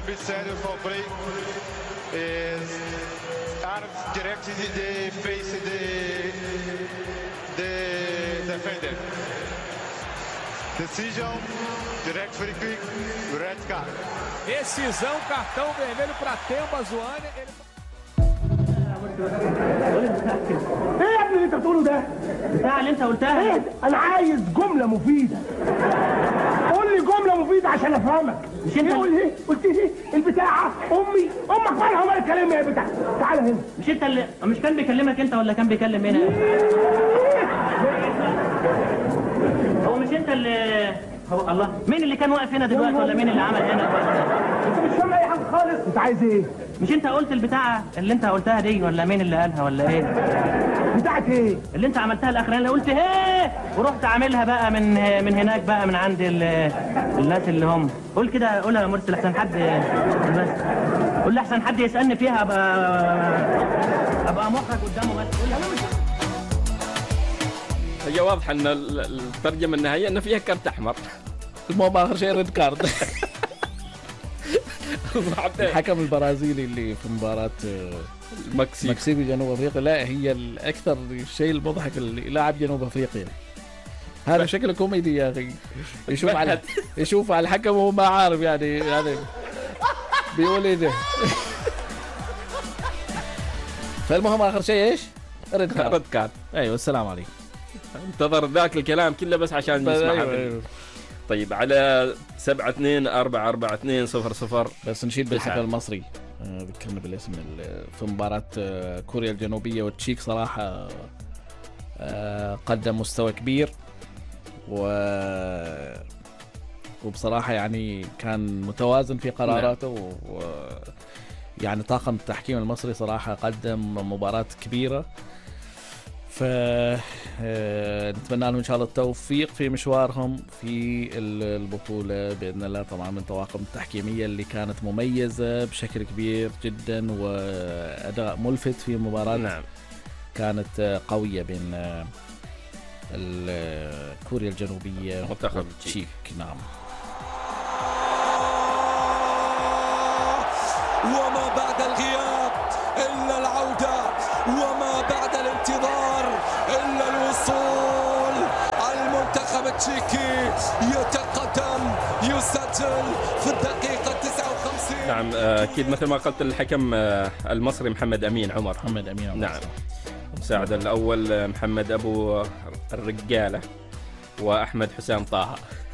commit center for play is arms directed the face the the defender. Decision, direct free kick, red card. Decisão, cartão vermelho para Temba Zoane. Ele... ايه يا ابني اللي انت بتقوله ده؟ بتاع اللي انت قلتها ايه؟ انا عايز جمله مفيده. قول لي جمله مفيده عشان افهمك. مش انت- ايه قول ايه؟ قلت ايه؟ البتاعه امي امك مالها ومال الكلام يا بتاع تعالى هنا. مش انت اللي مش كان بيكلمك انت ولا كان بيكلم هنا هو مش انت اللي هو الله مين اللي كان واقف هنا دلوقتي ولا مين اللي عمل هنا انت مش فاهم اي حاجه خالص. انت عايز ايه؟ مش انت قلت البتاعه اللي انت قلتها دي ولا مين اللي قالها ولا ايه بتاعت ايه؟ اللي انت عملتها الاخرانيه اللي قلت هيه ورحت عاملها بقى من من هناك بقى من عند ال- الناس اللي هم قول كده قولها يا مرسل احسن حد بس قول لي احسن حد يسالني فيها ابقى ابقى محرج قدامه بس قولها هي واضحه ان ال- الترجمه النهائيه انه فيها كرت احمر المهم اخر شيء ريد كارد بعدين الحكم البرازيلي اللي في مباراه آه، المكسيك مكسيك وجنوب افريقيا لا هي الاكثر الشيء المضحك اللي لاعب جنوب افريقيا هذا شكله كوميدي يا اخي يشوف على يشوف على الحكم وهو ما عارف يعني هذا بيقول ايه ده فالمهم اخر شيء ايش؟ ريد كارد رد كارت ايوه السلام عليكم انتظر ذاك الكلام كله بس عشان نسمع أيوة، هذا. أيوة. طيب على 7 2 4 4 2 0 0 بس نشيد بالحكم تسعة. المصري آه، ذكرنا بالاسم ال- في مباراة آه، كوريا الجنوبية والتشيك صراحة آه، قدم مستوى كبير و وبصراحة يعني كان متوازن في قراراته و... و... يعني طاقم التحكيم المصري صراحة قدم مباراة كبيرة ف آه، نتمنى لهم ان شاء الله التوفيق في مشوارهم في ال- البطوله باذن الله طبعا من الطواقم التحكيميه اللي كانت مميزه بشكل كبير جدا واداء ملفت في مباراه نعم كانت آه، قويه بين آه، ال- آه، كوريا الجنوبيه منتخب والتشيك نعم وما بعد الغياب إلا العودة وما بعد الانتظار إلا الوصول المنتخب التشيكي يتقدم يسجل في الدقيقة 59 نعم آه، اكيد مثل ما قلت الحكم آه، المصري محمد امين عمر محمد امين عمر. نعم المساعد الاول آه، محمد ابو الرجاله واحمد حسام طه